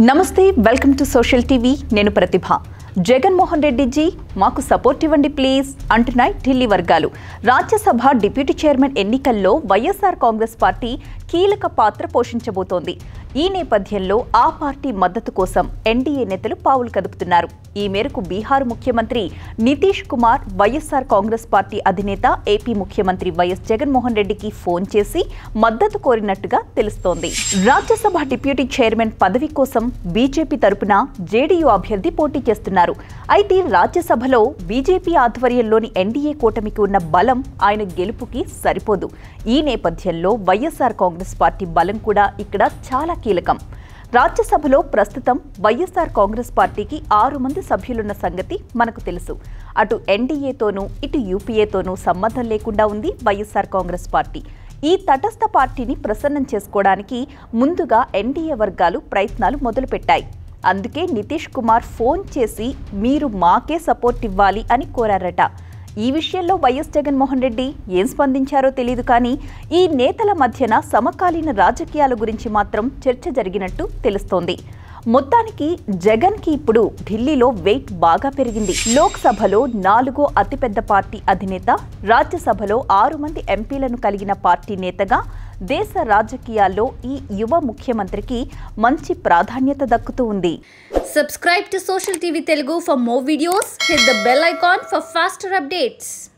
నమస్తే welcome to social TV నేను ప్రతిభ జగన్మోహన్ రెడ్డి జీ మాకు సపోర్ట్ ఇవ్వండి ప్లీజ్ అంటున్నాయి ఢిల్లీ వర్గాలు రాజ్యసభ డిప్యూటీ చైర్మన్ ఎన్నికల్లో వైఎస్ఆర్ కాంగ్రెస్ పార్టీ కీలక పాత్ర పోషించబోతోంది ఈ నేపథ్యంలో ఆ పార్టీ మద్దతు కోసం ఎన్డీఏ నేతలు పావులు కదుపుతున్నారు ఈ మేరకు బీహార్ ముఖ్యమంత్రి నితీష్ కుమార్ వైఎస్ఆర్ కాంగ్రెస్ పార్టీ అధినేత ఏపీ ముఖ్యమంత్రి వైఎస్ జగన్మోహన్ రెడ్డికి ఫోన్ చేసి మద్దతు కోరినట్టుగా తెలుస్తోంది రాజ్యసభ డిప్యూటీ చైర్మన్ పదవి కోసం బీజేపీ తరపున జేడీయూ అభ్యర్థి పోటీ చేస్తున్నారు అయితే రాజ్యసభలో బీజేపీ ఆధ్వర్యంలోని ఎన్డీఏ కూటమికి ఉన్న బలం ఆయన గెలుపుకి సరిపోదు ఈ నేపథ్యంలో వైఎస్ఆర్ కాంగ్రెస్ పార్టీ బలం కూడా ఇక్కడ చాలా కీలకం రాజ్యసభలో ప్రస్తుతం వైఎస్ఆర్ కాంగ్రెస్ పార్టీకి ఆరు మంది సభ్యులున్న సంగతి మనకు తెలుసు అటు ఎన్డీఏతోనూ ఇటు యూపీఏతోనూ సంబంధం లేకుండా ఉంది వైఎస్ఆర్ కాంగ్రెస్ పార్టీ ఈ తటస్థ పార్టీని ప్రసన్నం చేసుకోవడానికి ముందుగా ఎన్డీఏ వర్గాలు ప్రయత్నాలు మొదలుపెట్టాయి అందుకే నితీష్ కుమార్ ఫోన్ చేసి మీరు మాకే సపోర్ట్ ఇవ్వాలి అని కోరారట ఈ విషయంలో వైఎస్ జగన్మోహన్ రెడ్డి ఏం స్పందించారో తెలియదు కానీ ఈ నేతల మధ్యన సమకాలీన రాజకీయాల గురించి మాత్రం చర్చ జరిగినట్టు తెలుస్తోంది మొత్తానికి జగన్కి ఇప్పుడు ఢిల్లీలో వెయిట్ బాగా పెరిగింది లోక్సభలో నాలుగో అతిపెద్ద పార్టీ అధినేత రాజ్యసభలో ఆరు మంది ఎంపీలను కలిగిన పార్టీ నేతగా దేశ రాజకీయాల్లో ఈ యువ ముఖ్యమంత్రికి మంచి ప్రాధాన్యత దక్కుతూ ఉంది Subscribe to Social TV Telugu for more videos. Hit the bell icon for faster updates.